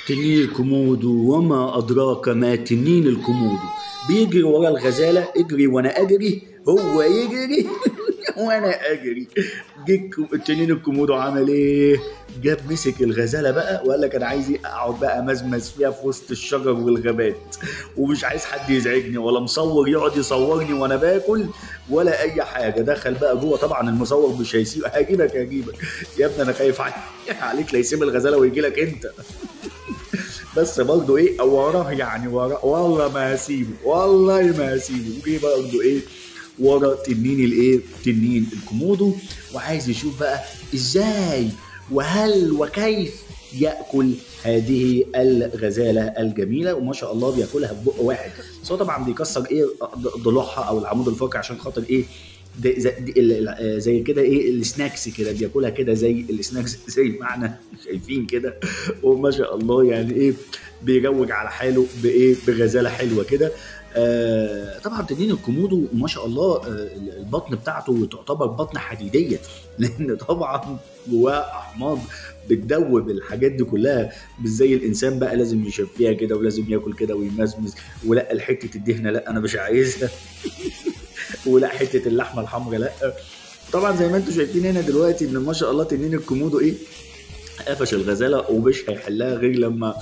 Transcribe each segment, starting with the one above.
تنين الكومودو وما أدراك ما تنين الكومودو بيجري ورا الغزالة اجري وأنا أجري هو يجري وأنا أجري جه التنين الكومودو عمل إيه؟ جاب مسك الغزالة بقى وقال لك أنا عايز إيه؟ أقعد بقى مزمز فيها في وسط الشجر والغابات ومش عايز حد يزعجني ولا مصور يقعد يصورني وأنا باكل ولا أي حاجة دخل بقى جوه طبعا المصور مش هيسيب هجيبك هجيبك يا ابني أنا خايف عليك لا يسيب الغزالة ويجي لك أنت بس برضه ايه وراه يعني وراه والله ما هسيبه والله ما هسيبه وجي برضه ايه ورا تنين الايه تنين الكومودو وعايز يشوف بقى ازاي وهل وكيف ياكل هذه الغزاله الجميله وما شاء الله بياكلها ببق واحد بس هو طبعا بيكسر ايه ضلوعها او العمود الفقري عشان خاطر ايه زي, زي كده ايه السناكس كده بياكلها كده زي السناكس زي ما احنا شايفين كده وما شاء الله يعني ايه بيروج على حاله بايه بغزاله حلوه كده آه طبعا تنين الكومودو ما شاء الله آه البطن بتاعته تعتبر بطن حديديه لان طبعا جواه احماض بتدوب الحاجات دي كلها مش زي الانسان بقى لازم يشفيها كده ولازم ياكل كده ويمزمز ولا الحته الدهنه لا انا مش عايزها ولا حته اللحمه الحمراء لا طبعا زي ما انتم شايفين هنا دلوقتي ان ما شاء الله تنين الكومودو ايه قفش الغزاله ومش هيحلها غير لما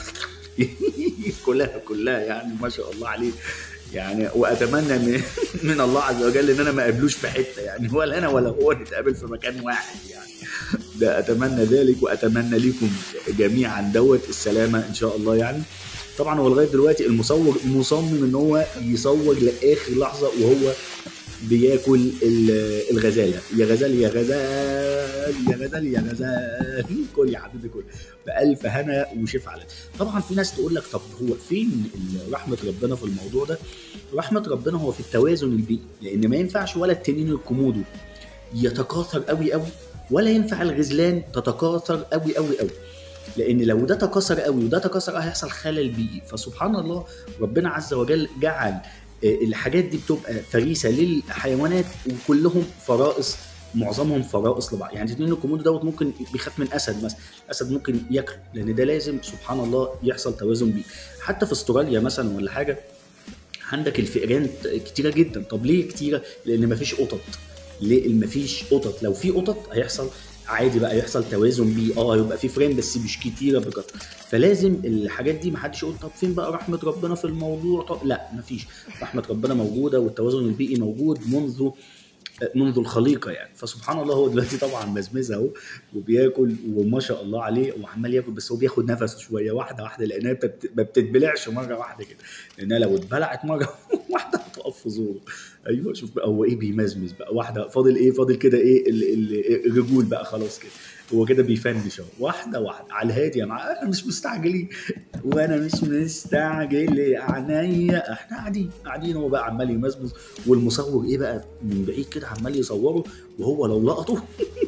كلها كلها يعني ما شاء الله عليه يعني واتمنى من, من الله عز وجل ان انا ما اقابلوش في حته يعني ولا انا ولا هو نتقابل في مكان واحد يعني ده اتمنى ذلك واتمنى لكم جميعا دوت السلامه ان شاء الله يعني طبعا هو لغايه دلوقتي المصور مصمم ان هو يصور لاخر لحظه وهو بياكل الغزاله يا غزال يا غزال يا غزال يا غزال كل يا حبيبي كل بألف هنا وشفا عليك طبعا في ناس تقول لك طب هو فين رحمه ربنا في الموضوع ده رحمه ربنا هو في التوازن البيئي لان ما ينفعش ولا التنين الكومودو يتكاثر قوي قوي ولا ينفع الغزلان تتكاثر قوي قوي قوي لان لو ده تكاثر قوي وده تكاثر هيحصل خلل بيئي فسبحان الله ربنا عز وجل جعل الحاجات دي بتبقى فريسه للحيوانات وكلهم فرائس معظمهم فرائس لبعض يعني تنين الكومودو دوت ممكن بيخاف من اسد مثلا اسد ممكن ياكله لان ده لازم سبحان الله يحصل توازن بيه حتى في استراليا مثلا ولا حاجه عندك الفئران كتيره جدا طب ليه كتيره لان مفيش قطط ليه مفيش قطط لو في قطط هيحصل عادي بقى يحصل توازن بيه اه يبقى في فريم بس مش كتيره بكتر فلازم الحاجات دي محدش يقول طب فين بقى رحمه ربنا في الموضوع طب لا مفيش رحمه ربنا موجوده والتوازن البيئي موجود منذ منذ الخليقه يعني فسبحان الله هو دلوقتي طبعا مزمز اهو وبياكل وما شاء الله عليه وعمال ياكل بس هو بياخد نفسه شويه واحده واحده لانها ما بتتبلعش مره واحده كده لانها لو اتبلعت مره واحده هتقف في زوره ايوه شوف بقى هو ايه بيمزمز بقى واحده فاضل ايه فاضل كده ايه الرجول بقى خلاص كده هو كده بيفنش اهو واحده واحده على الهادي يا معلم انا مش مستعجلين وانا مش مستعجل يا عينيا احنا قاعدين قاعدين هو بقى عمال يمزمز والمصور ايه بقى من بعيد كده عمال يصوره وهو لو لقطه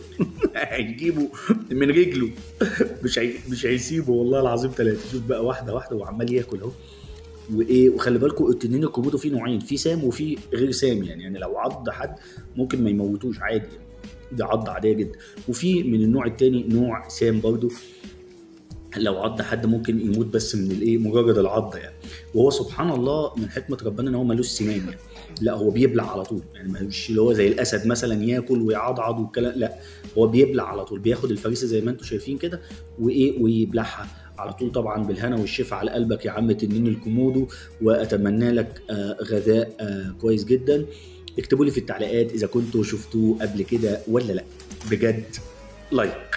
هيجيبه من رجله مش هي... مش هيسيبه والله العظيم ثلاثه شوف بقى واحده واحده وعمال ياكل اهو وايه وخلي بالكم التنين الكومودو فيه نوعين في سام وفي غير سام يعني يعني لو عض حد ممكن ما يموتوش عادي يعني دي عضة عادية جدا وفي من النوع التاني نوع سام برضو لو عض حد ممكن يموت بس من الايه مجرد العض يعني وهو سبحان الله من حكمه ربنا ان هو ملوش سنان يعني لا هو بيبلع على طول يعني ملوش اللي هو زي الاسد مثلا ياكل ويعضعض والكلام لا هو بيبلع على طول بياخد الفريسه زي ما انتم شايفين كده وايه ويبلعها على طول طبعا بالهنا والشفا على قلبك يا عم تنين الكومودو واتمنى لك آه غذاء آه كويس جدا اكتبوا لي في التعليقات اذا كنتوا شفتوه قبل كده ولا لا بجد لايك